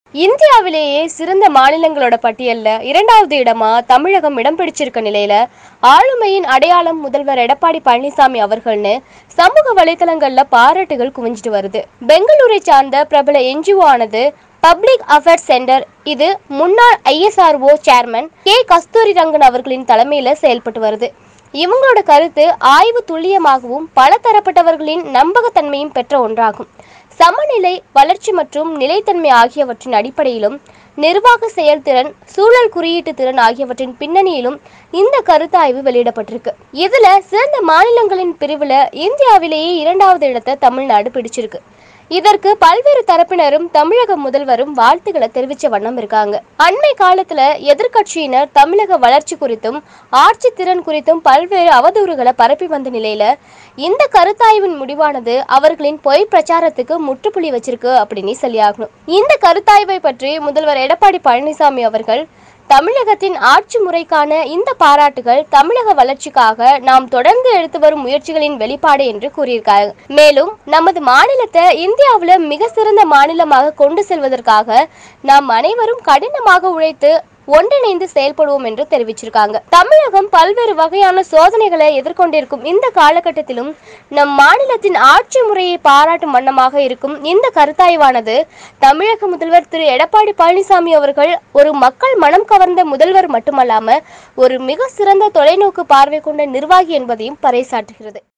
இந்தியாவிலேயே சிறந்த மாநிலங்களோட பட்டியல்ல இரண்டாவது இடமா தமிழகம் இடம் பிடிச்சிருக்க நிலையில ஆளுமையின் அடையாளம் முதல்வர் எடப்பாடி பழனிசாமி அவர்கள்னு சமூக வலைதளங்கள்ல பாராட்டுகள் குவிஞ்சிட்டு வருது பெங்களூரை சார்ந்த பிரபல என்ஜிஓ ஆனது பப்ளிக் அஃபேர்ஸ் சென்டர் இது முன்னாள் ISRO chairman K Kasturirangan அவர்களின் தலைமையில செயல்பட்டு வருது இவங்களோட கருத்து ஆய்வு துல்லியமாகவும் பல தரப்பட்டவர்களின் நம்பகத்தன்மையும் பெற்ற ஒன்றாகும் சமநிலை வளர்ச்சி மற்றும் நிலைத்தன்மை ஆகியவற்றின் அடிப்படையிலும் நிர்வாக செயல்திறன் சூழல் குறியீட்டு திறன் ஆகியவற்றின் பின்னணியிலும் இந்த கருத்தாய்வு வெளியிடப்பட்டிருக்கு இதுல சிறந்த மாநிலங்களின் பிரிவுல இந்தியாவிலேயே இரண்டாவது இடத்தை தமிழ்நாடு பிடிச்சிருக்கு இதற்கு பல்வேறு தரப்பினரும் தமிழக முதல்வரும் வாழ்த்துக்களை தெரிவிச்ச வண்ணம் இருக்காங்க அண்மை காலத்துல எதிர்க்கட்சியினர் தமிழக வளர்ச்சி குறித்தும் ஆட்சி திறன் குறித்தும் பல்வேறு அவதூறுகளை பரப்பி வந்த நிலையில இந்த கருத்தாய்வின் முடிவானது அவர்களின் பொய் பிரச்சாரத்துக்கு முற்றுப்புள்ளி வச்சிருக்கு அப்படின்னு சொல்லியாகணும் இந்த கருத்தாய்வை பற்றி முதல்வர் எடப்பாடி பழனிசாமி அவர்கள் தமிழகத்தின் ஆட்சி முறைக்கான இந்த பாராட்டுகள் தமிழக வளர்ச்சிக்காக நாம் தொடர்ந்து எடுத்து வரும் முயற்சிகளின் வெளிப்பாடு என்று கூறியிருக்காங்க மேலும் நமது மாநிலத்தை இந்தியாவுல மிக சிறந்த மாநிலமாக கொண்டு செல்வதற்காக நாம் அனைவரும் கடினமாக உழைத்து ஒன்றிணைந்து செயல்படுவோம் என்று தெரிவிச்சிருக்காங்க தமிழகம் பல்வேறு வகையான சோதனைகளை எதிர்கொண்டிருக்கும் இந்த காலகட்டத்திலும் நம் மாநிலத்தின் ஆட்சி முறையை பாராட்டும் வண்ணமாக இருக்கும் இந்த கருத்தாய்வானது தமிழக முதல்வர் திரு எடப்பாடி பழனிசாமி அவர்கள் ஒரு மக்கள் மனம் கவர்ந்த முதல்வர் மட்டுமல்லாம ஒரு மிக சிறந்த தொலைநோக்கு பார்வை கொண்ட நிர்வாகி என்பதையும் பறைசாற்றுகிறது